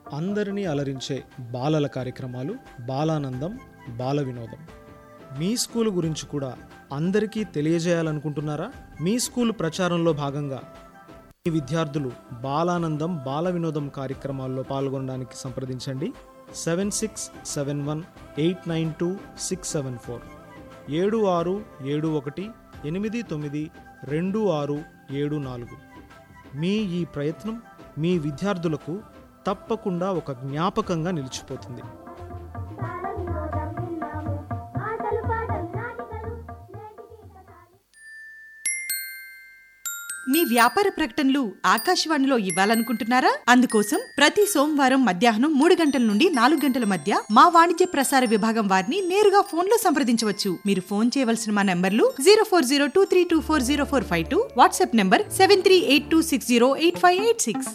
అందరినీ అలరించే బాలల కార్యక్రమాలు బాలానందం బాల వినోదం మీ స్కూల్ గురించి కూడా అందరికీ తెలియజేయాలనుకుంటున్నారా మీ స్కూల్ ప్రచారంలో భాగంగా మీ విద్యార్థులు బాలానందం బాల వినోదం కార్యక్రమాల్లో పాల్గొనడానికి సంప్రదించండి seven six seven one eight nine two six seven four ఏడు ఆరు ఏడు ఒకటి ఎనిమిది తొమ్మిది రెండు ఆరు ఏడు నాలుగు మీ ఈ ప్రయత్నం మీ విద్యార్థులకు తప్పకుండా ఒక జ్ఞాపకంగా నిలిచిపోతుంది బాలవినోదం విన్నాము ఆటలు పాటలు నాటికలు నేటికి కథలు మీ వ్యాపార ప్రకటనలు ఆకాశవాణిలో ఇవ్వాలనుకుంటున్నారా అందుకోసం ప్రతి సోమవారం మధ్యాహ్నం మూడు గంటల నుండి నాలుగు గంటల మధ్య మా వాణిజ్య ప్రసార విభాగం వారిని నేరుగా ఫోన్ లో సంప్రదించవచ్చు మీరు ఫోన్ చేయవలసిన మా నంబర్లు zero four zero two three two four zero four five two WhatsApp number seven three eight two six zero eight five eight six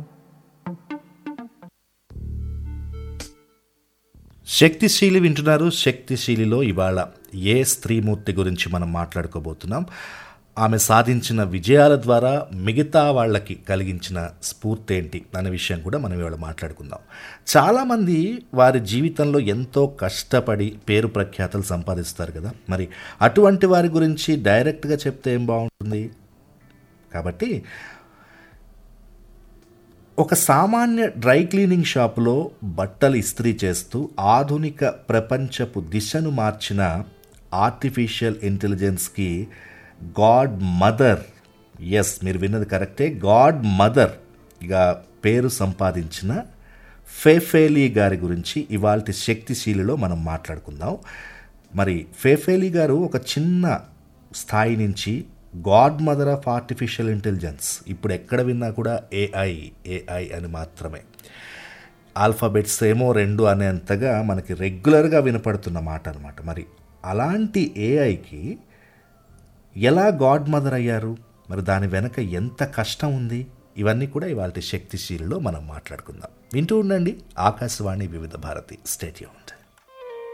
శక్తిశీలి వింటున్నారు శక్తిశీలిలో ఇవాళ ఏ స్త్రీమూర్తి గురించి మనం మాట్లాడుకోబోతున్నాం ఆమె సాధించిన విజయాల ద్వారా మిగతా వాళ్ళకి కలిగించిన స్ఫూర్తి ఏంటి అనే విషయం కూడా మనం ఇవాళ మాట్లాడుకుందాం చాలామంది వారి జీవితంలో ఎంతో కష్టపడి పేరు ప్రఖ్యాతలు సంపాదిస్తారు కదా మరి అటువంటి వారి గురించి డైరెక్ట్గా చెప్తే ఏం బాగుంటుంది కాబట్టి ఒక సామాన్య డ్రై క్లీనింగ్ షాపులో బట్టలు ఇస్త్రీ చేస్తూ ఆధునిక ప్రపంచపు దిశను మార్చిన ఆర్టిఫిషియల్ ఇంటెలిజెన్స్కి గాడ్ మదర్ ఎస్ మీరు విన్నది కరెక్టే గాడ్ మదర్ ఇక పేరు సంపాదించిన ఫేఫేలీ గారి గురించి ఇవాళ శక్తిశీలిలో మనం మాట్లాడుకుందాం మరి ఫేఫేలీ గారు ఒక చిన్న స్థాయి నుంచి god mother of artificial intelligence ఇప్పుడు ఎక్కడ విన్నా కూడా ఏఐ ఏఐ అని మాత్రమే ఆల్ఫాబెట్స్ ఏమో రెండు అనేంతగా మనకి రెగ్యులర్గా వినపడుతున్న మాట అనమాట మరి అలాంటి ఏఐకి ఎలా గాడ్ మదర్ అయ్యారు మరి దాని వెనక ఎంత కష్టం ఉంది ఇవన్నీ కూడా ఇవాళ శక్తిశీలిలో మనం మాట్లాడుకుందాం వింటూ ఉండండి ఆకాశవాణి వివిధ భారతి స్టేడియం